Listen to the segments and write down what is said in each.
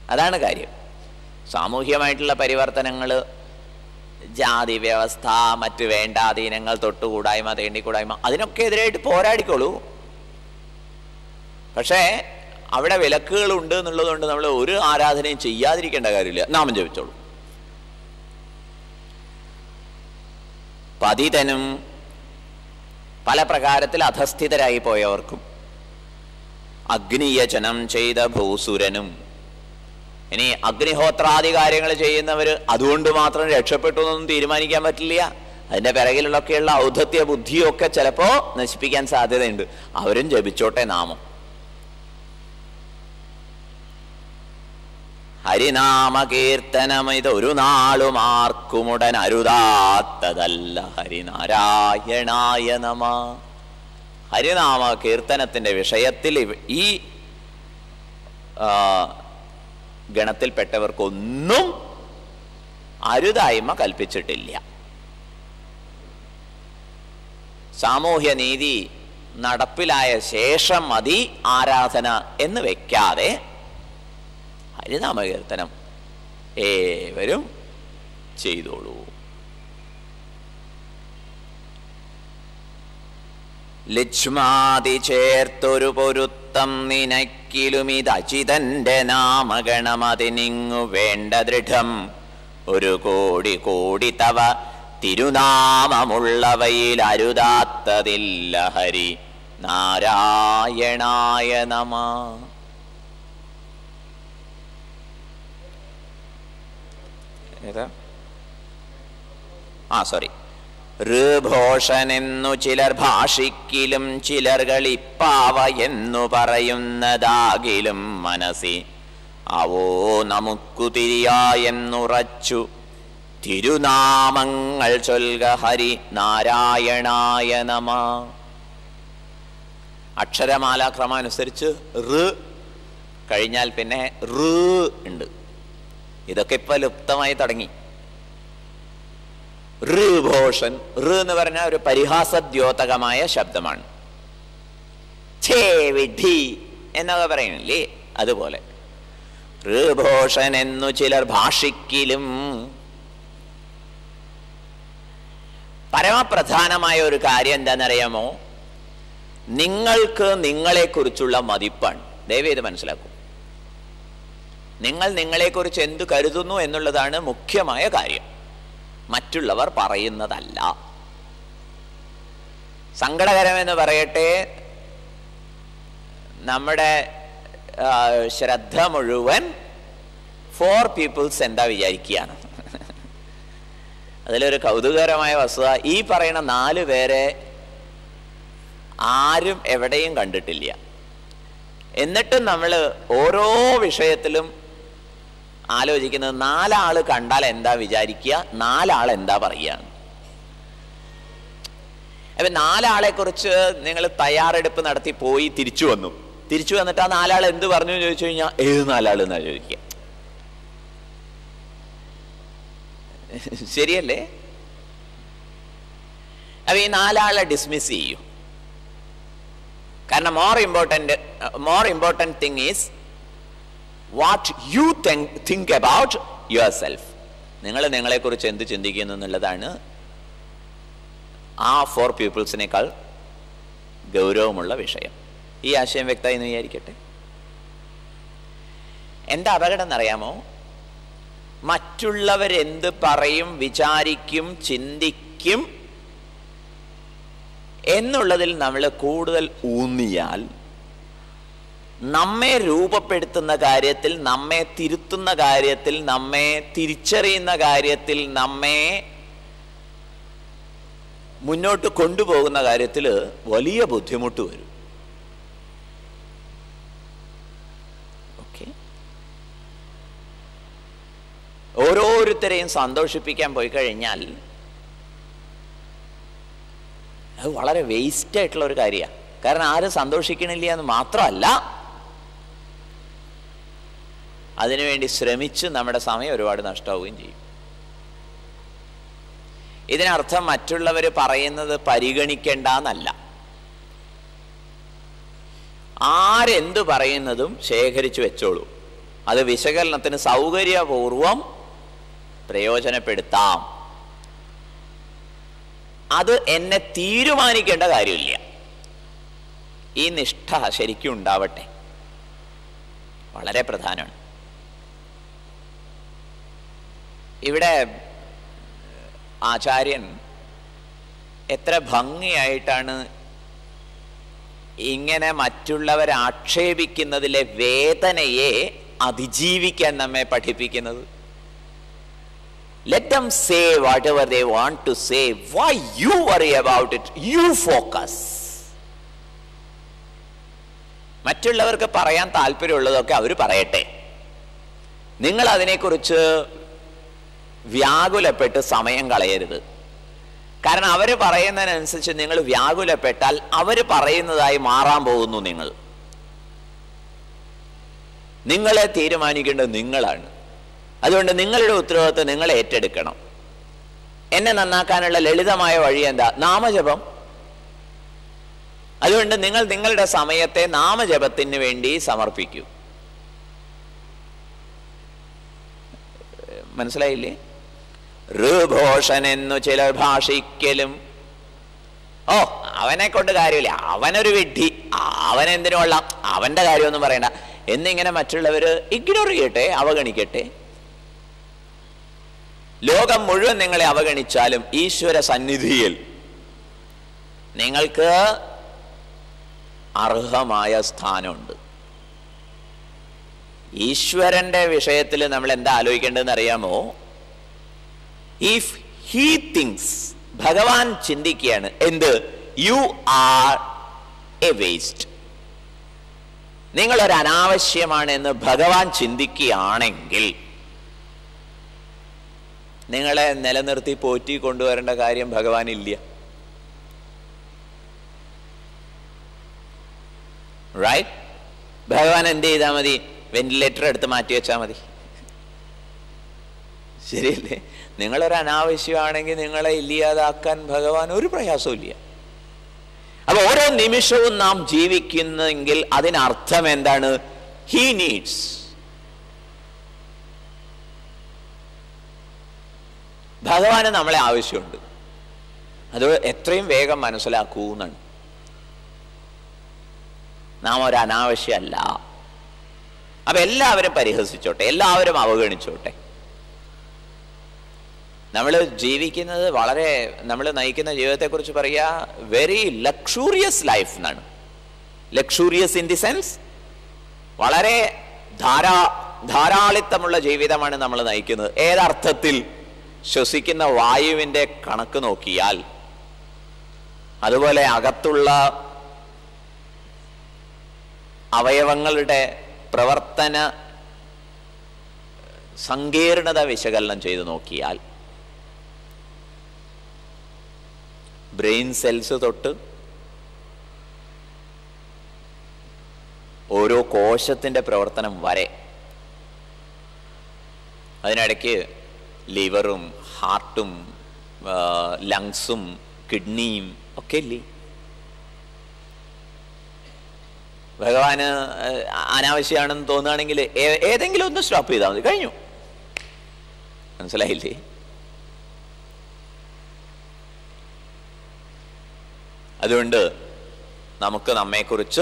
അതാണ് കാര്യം സാമൂഹ്യമായിട്ടുള്ള പരിവർത്തനങ്ങൾ ജാതി വ്യവസ്ഥ മറ്റ് വേണ്ടാധീനങ്ങൾ തൊട്ടുകൂടായ്മ തേണ്ടിക്കൂടായ്മ അതിനൊക്കെ എതിരായിട്ട് പോരാടിക്കോളൂ പക്ഷേ അവിടെ വിലക്കുകളുണ്ട് എന്നുള്ളതുകൊണ്ട് നമ്മൾ ഒരു ആരാധനയും ചെയ്യാതിരിക്കേണ്ട കാര്യമില്ല നാമം ജപിച്ചോളൂ പതിതനും പല പ്രകാരത്തിൽ അധസ്ഥിതരായി പോയവർക്കും അഗ്നിയചനം ചെയ്ത ഭൂസുരനും ഇനി അഗ്നിഹോത്രാദി കാര്യങ്ങൾ ചെയ്യുന്നവർ അതുകൊണ്ട് മാത്രം രക്ഷപ്പെട്ടു എന്നൊന്നും തീരുമാനിക്കാൻ പറ്റില്ല അതിന്റെ പിറകിലൊക്കെയുള്ള ഔദ്ധത്യ ബുദ്ധിയൊക്കെ ചിലപ്പോ നശിപ്പിക്കാൻ സാധ്യതയുണ്ട് അവരും ജപിച്ചോട്ടെ നാമം ഹരിനാമകീർത്തനം ഇതൊരു നാളും ആർക്കുമുടൻ അരുതാത്തതല്ല ഹരിനാരായണായ നമ ഹരിനാമ കീർത്തനത്തിന്റെ വിഷയത്തിൽ ഇവ- ഈ ആ, ഗണത്തിൽപ്പെട്ടവർക്കൊന്നും അരുതായ്മ കൽപ്പിച്ചിട്ടില്ല സാമൂഹ്യ നീതി നടപ്പിലായ ശേഷം മതി ആരാധന എന്ന് വെക്കാതെ ഹരിനാമകീർത്തനം ഏവരും ചെയ്തോളൂ ലക്ഷ്മാതി ചേർത്തൊരു പൊരുത്തം നിനക്കിലുമിതചിതന്റെ നാമഗണമതിനിങ്ങു വേണ്ട ദൃഢം ഒരു കോടി കോടി തവ തിരുനാമമുള്ളവയിൽ അരുതാത്തതില്ല ഹരി നാരായണായ നമ ഏതാ ആ സോറി ഋഭോഷനെന്നു ചിലർ ഭാഷിക്കിലും ചിലർ കളിപ്പാവ എന്നു പറയുന്നതാകിലും മനസ്സി അവോ നമുക്കു തിരിയായെന്നുറച്ചു തിരുനാമങ്ങൾ ചൊൽക ഹരി നാരായണായ നമ അക്ഷരമാലാക്രമം ഋ കഴിഞ്ഞാൽ പിന്നെ ഋ ഉണ്ട് ഇതൊക്കെ ഇപ്പൊ ലുപ്തമായി തുടങ്ങി ഋഭോഷൻ ഋ എന്ന് പറഞ്ഞ ഒരു പരിഹാസദ്യോതകമായ ശബ്ദമാണ് ഛേ വിഡി എന്നൊക്കെ പറയുന്നില്ലേ അതുപോലെ ഋഭോഷൻ എന്നു ചിലർ ഭാഷിക്കിലും പരമപ്രധാനമായ ഒരു കാര്യം എന്താണെന്നറിയാമോ നിങ്ങൾക്ക് നിങ്ങളെക്കുറിച്ചുള്ള മതിപ്പാണ് ദയവ് ഇത് മനസ്സിലാക്കൂ നിങ്ങൾ നിങ്ങളെക്കുറിച്ച് എന്തു കരുതുന്നു എന്നുള്ളതാണ് മുഖ്യമായ കാര്യം മറ്റുള്ളവർ പറയുന്നതല്ല സങ്കടകരമെന്ന് പറയട്ടെ നമ്മുടെ ആ, ശ്രദ്ധ മുഴുവൻ ഫോർ പീപ്പിൾസ് എന്താ വിചാരിക്കുകയാണ് അതിലൊരു കൗതുകകരമായ വസ്തുത ഈ പറയുന്ന നാല് പേരെ ആരും എവിടെയും കണ്ടിട്ടില്ല എന്നിട്ടും നമ്മൾ ഓരോ വിഷയത്തിലും ആലോചിക്കുന്നത് നാലാള് കണ്ടാൽ എന്താ വിചാരിക്കുക നാലാൾ എന്താ പറയുക അപ്പൊ നാലാളെ കുറിച്ച് നിങ്ങൾ തയ്യാറെടുപ്പ് നടത്തി പോയി തിരിച്ചു വന്നു തിരിച്ചു വന്നിട്ട് ആ നാലാൾ എന്ത് പറഞ്ഞു എന്ന് ചോദിച്ചു കഴിഞ്ഞാൽ ഏത് നാലാൾ എന്നാ ചോദിക്കുക ശരിയല്ലേ അപ്പൊ ഈ നാലാളെ ഡിസ്മിസ് ചെയ്യൂ കാരണം more important more important thing is what you think about yourself നിങ്ങൾ നിങ്ങളെക്കുറിച്ച് എന്ത് ചിന്തിക്കുന്നു എന്നുള്ളതാണ് ആ ഫോർ പീപ്പിൾസിനേക്കാൾ ഗൗരവമുള്ള വിഷയം ഈ ആശയം വ്യക്തമായി എന്ന് വിചാരിക്കട്ടെ എന്താ അപകടം എന്നറിയാമോ മറ്റുള്ളവരെന്ത് പറയും വിചാരിക്കും ചിന്തിക്കും എന്നുള്ളതിൽ നമ്മൾ കൂടുതൽ ഊന്നിയാൽ നമ്മെ രൂപപ്പെടുത്തുന്ന കാര്യത്തിൽ നമ്മെ തിരുത്തുന്ന കാര്യത്തിൽ നമ്മെ തിരിച്ചറിയുന്ന കാര്യത്തിൽ നമ്മെ മുന്നോട്ട് കൊണ്ടുപോകുന്ന കാര്യത്തിൽ വലിയ ബുദ്ധിമുട്ട് വരും ഓക്കെ ഓരോരുത്തരെയും സന്തോഷിപ്പിക്കാൻ പോയി കഴിഞ്ഞാൽ അത് വളരെ വേസ്റ്റ് ആയിട്ടുള്ള ഒരു കാര്യമാണ് കാരണം ആരും സന്തോഷിക്കണില്ല എന്ന് മാത്രമല്ല അതിനുവേണ്ടി ശ്രമിച്ച് നമ്മുടെ സമയം ഒരുപാട് നഷ്ടമാവുകയും ചെയ്യും ഇതിനർത്ഥം മറ്റുള്ളവർ പറയുന്നത് പരിഗണിക്കേണ്ട എന്നല്ല ആരെന്ത് പറയുന്നതും ശേഖരിച്ചു വെച്ചോളൂ അത് വിശകലനത്തിന് സൗകര്യപൂർവം പ്രയോജനപ്പെടുത്താം അത് എന്നെ തീരുമാനിക്കേണ്ട കാര്യമില്ല ഈ നിഷ്ഠ ശരിക്കും ഉണ്ടാവട്ടെ വളരെ പ്രധാനമാണ് ഇവിടെ ആചാര്യൻ എത്ര ഭംഗിയായിട്ടാണ് ഇങ്ങനെ മറ്റുള്ളവരെ ആക്ഷേപിക്കുന്നതിലെ വേദനയെ അതിജീവിക്കാൻ നമ്മെ പഠിപ്പിക്കുന്നത് let them say whatever they want to say why you worry about it you focus മറ്റുള്ളവർക്ക് പറയാൻ താല്പര്യമുള്ളതൊക്കെ അവർ പറയട്ടെ നിങ്ങൾ അതിനെക്കുറിച്ച് വ്യാകുലപ്പെട്ട് സമയം കളയരുത് കാരണം അവർ പറയുന്നതിനനുസരിച്ച് നിങ്ങൾ വ്യാകുലപ്പെട്ടാൽ അവർ പറയുന്നതായി മാറാൻ പോകുന്നു നിങ്ങൾ നിങ്ങളെ തീരുമാനിക്കേണ്ടത് നിങ്ങളാണ് അതുകൊണ്ട് നിങ്ങളുടെ ഉത്തരവാദിത്വം നിങ്ങൾ ഏറ്റെടുക്കണം എന്നെ നന്നാക്കാനുള്ള ലളിതമായ വഴി എന്താ നാമജപം അതുകൊണ്ട് നിങ്ങൾ നിങ്ങളുടെ സമയത്തെ നാമജപത്തിന് വേണ്ടി സമർപ്പിക്കൂ മനസ്സിലായില്ലേ ഋഭോഷൻ എന്നു ചിലർ ഭാഷിക്കലും ഓ അവനെ കൊണ്ട് കാര്യമില്ല അവനൊരു വിഡ്ഢി അവനെന്തിനു കൊള്ളാം അവന്റെ കാര്യമൊന്നും പറയണ്ട എന്നിങ്ങനെ മറ്റുള്ളവര് ഇഗ്നോർ ചെയ്യട്ടെ അവഗണിക്കട്ടെ ലോകം മുഴുവൻ നിങ്ങളെ അവഗണിച്ചാലും ഈശ്വര സന്നിധിയിൽ നിങ്ങൾക്ക് അർഹമായ സ്ഥാനമുണ്ട് ഈശ്വരന്റെ വിഷയത്തിൽ നമ്മൾ എന്താ ആലോചിക്കേണ്ടതെന്ന് അറിയാമോ ഇഫ് ഹീ തിങ്സ് ഭഗവാൻ ചിന്തിക്കുകയാണ് എന്ത് യു ആർ എ വേസ്റ്റ് നിങ്ങളൊരു അനാവശ്യമാണ് എന്ന് ഭഗവാൻ ചിന്തിക്കുകയാണെങ്കിൽ നിങ്ങളെ നിലനിർത്തി പോറ്റി കൊണ്ടുവരേണ്ട കാര്യം ഭഗവാൻ ഇല്ല റൈറ്റ് ഭഗവാൻ എന്ത് ചെയ്താൽ മതി വെന്റിലേറ്റർ എടുത്ത് മാറ്റി വെച്ചാൽ മതി ശരിയല്ലേ നിങ്ങളൊരു അനാവശ്യമാണെങ്കിൽ നിങ്ങളെ ഇല്ലാതാക്കാൻ ഭഗവാൻ ഒരു പ്രയാസവും ഇല്ല അപ്പൊ ഓരോ നിമിഷവും നാം ജീവിക്കുന്നെങ്കിൽ അതിനർത്ഥം എന്താണ് ഹി നീഡ്സ് ഭഗവാന് നമ്മളെ ആവശ്യമുണ്ട് അത് എത്രയും വേഗം മനസ്സിലാക്കൂ എന്നാണ് നാം ഒരു അനാവശ്യമല്ല അപ്പൊ എല്ലാവരും പരിഹസിച്ചോട്ടെ എല്ലാവരും അവഗണിച്ചോട്ടെ നമ്മൾ ജീവിക്കുന്നത് വളരെ നമ്മൾ നയിക്കുന്ന ജീവിതത്തെക്കുറിച്ച് പറയുക വെരി ലക്ഷൂറിയസ് ലൈഫ് എന്നാണ് ലക്ഷൂറിയസ് ഇൻ ദി സെൻസ് വളരെ ധാരാ ധാരാളിത്തമുള്ള ജീവിതമാണ് നമ്മൾ നയിക്കുന്നത് ഏതർത്ഥത്തിൽ ശ്വസിക്കുന്ന വായുവിൻ്റെ കണക്ക് നോക്കിയാൽ അതുപോലെ അകത്തുള്ള അവയവങ്ങളുടെ പ്രവർത്തന സങ്കീർണത വിശകലനം ചെയ്തു നോക്കിയാൽ ബ്രെയിൻ സെൽസ് തൊട്ട് ഓരോ കോശത്തിൻ്റെ പ്രവർത്തനം വരെ അതിനിടയ്ക്ക് ലിവറും ഹാർട്ടും ലങ്സും കിഡ്നിയും ഒക്കെ ഇല്ലേ ഭഗവാന് അനാവശ്യമാണെന്ന് തോന്നുകയാണെങ്കിൽ ഏതെങ്കിലും ഒന്ന് സ്റ്റോപ്പ് ചെയ്താൽ മതി കഴിഞ്ഞു മനസ്സിലായില്ലേ അതുകൊണ്ട് നമുക്ക് നമ്മെക്കുറിച്ച്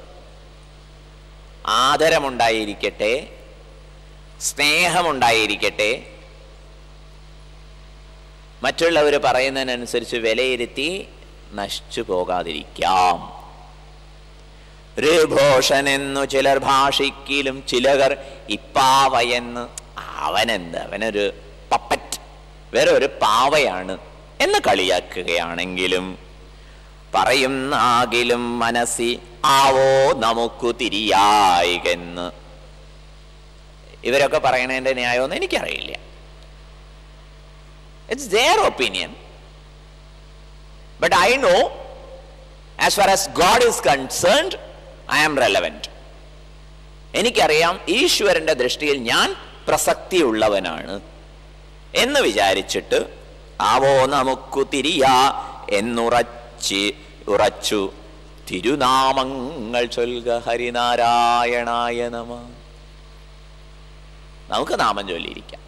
ആദരമുണ്ടായിരിക്കട്ടെ സ്നേഹമുണ്ടായിരിക്കട്ടെ മറ്റുള്ളവർ പറയുന്നതിനനുസരിച്ച് വിലയിരുത്തി നശിച്ചു പോകാതിരിക്കാം ഋഭോഷൻ എന്നു ചിലർ ഭാഷിക്കിലും ചിലകർ ഇപ്പാവയെന്ന് അവനെന്ത് അവനൊരു പപ്പറ്റ് വേറെ ഒരു പാവയാണ് എന്ന് കളിയാക്കുകയാണെങ്കിലും പറയുന്നാകിലും മനസ്സി ആവോ നമുക്കു തിരിയായികെന്ന് ഇവരൊക്കെ പറയണതിന്റെ ന്യായമൊന്നും എനിക്കറിയില്ല it's their opinion but I know as far as God is concerned I am relevant എനിക്കറിയാം ഈശ്വരന്റെ ദൃഷ്ടിയിൽ ഞാൻ പ്രസക്തിയുള്ളവനാണ് എന്ന് വിചാരിച്ചിട്ട് ആവോ നമുക്കു തിരിയാ എന്നുറച്ച് ഉറച്ചു തിരുനാമങ്ങൾ ചൊൽക ഹരിനാരായണായ നമ നമുക്ക് നാമം ചൊല്ലിയിരിക്കാം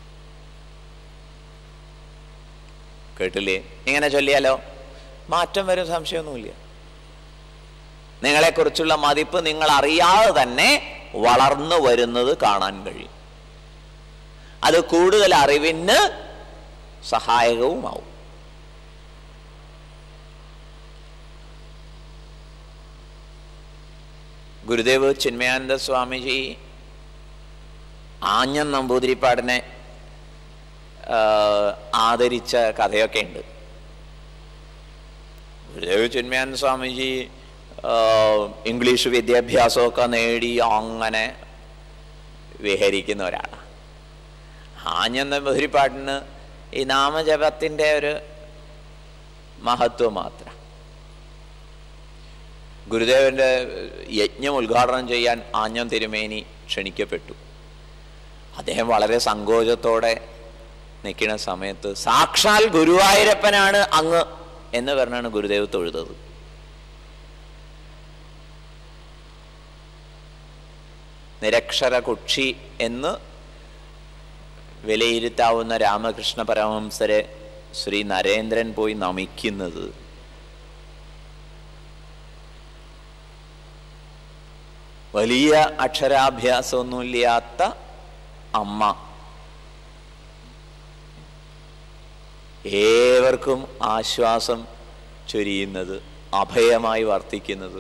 കേട്ടില്ലേ ഇങ്ങനെ ചൊല്ലിയാലോ മാറ്റം വരും സംശയമൊന്നുമില്ല നിങ്ങളെക്കുറിച്ചുള്ള മതിപ്പ് നിങ്ങൾ അറിയാതെ തന്നെ വളർന്നു വരുന്നത് കാണാൻ കഴിയും അത് കൂടുതൽ അറിവിന് സഹായകവുമാവും ഗുരുദേവ് ചിന്മയാനന്ദ സ്വാമിജി ആഞ്ഞൻ നമ്പൂതിരിപ്പാടിനെ ആ, ആദരിച്ച കഥയൊക്കെ ഉണ്ട് ഗുരുദേവ് ചിന്മയാനന്ദ സ്വാമിജി ആ, ഇംഗ്ലീഷ് വിദ്യാഭ്യാസമൊക്കെ നേടി അങ്ങനെ വിഹരിക്കുന്ന ഒരാളാണ് ആഞ്ഞൻ നമ്പൂതിരിപ്പാടിന് ഈ നാമജപത്തിൻ്റെ ഒരു മഹത്വം മാത്രം ഗുരുദേവന്റെ യജ്ഞം ഉദ്ഘാടനം ചെയ്യാൻ ആഞ്ഞം തിരുമേനി ക്ഷണിക്കപ്പെട്ടു അദ്ദേഹം വളരെ സങ്കോചത്തോടെ നിൽക്കുന്ന സമയത്ത് സാക്ഷാൽ ഗുരുവായൂരപ്പനാണ് അങ്ങ് എന്ന് പറഞ്ഞാണ് ഗുരുദേവ് തൊഴുതത് നിരക്ഷര കുക്ഷി എന്ന് വിലയിരുത്താവുന്ന രാമകൃഷ്ണ പരമഹംസരെ ശ്രീ നരേന്ദ്രൻ പോയി നമിക്കുന്നത് വലിയ അക്ഷരാഭ്യാസമൊന്നുമില്ലാത്ത അമ്മ ഏവർക്കും ആശ്വാസം ചൊരിയുന്നത് അഭയമായി വർത്തിക്കുന്നത്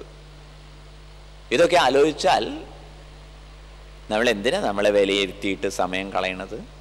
ഇതൊക്കെ ആലോചിച്ചാൽ നമ്മൾ എന്തിനാ നമ്മളെ വിലയിരുത്തിയിട്ട് സമയം കളയണത്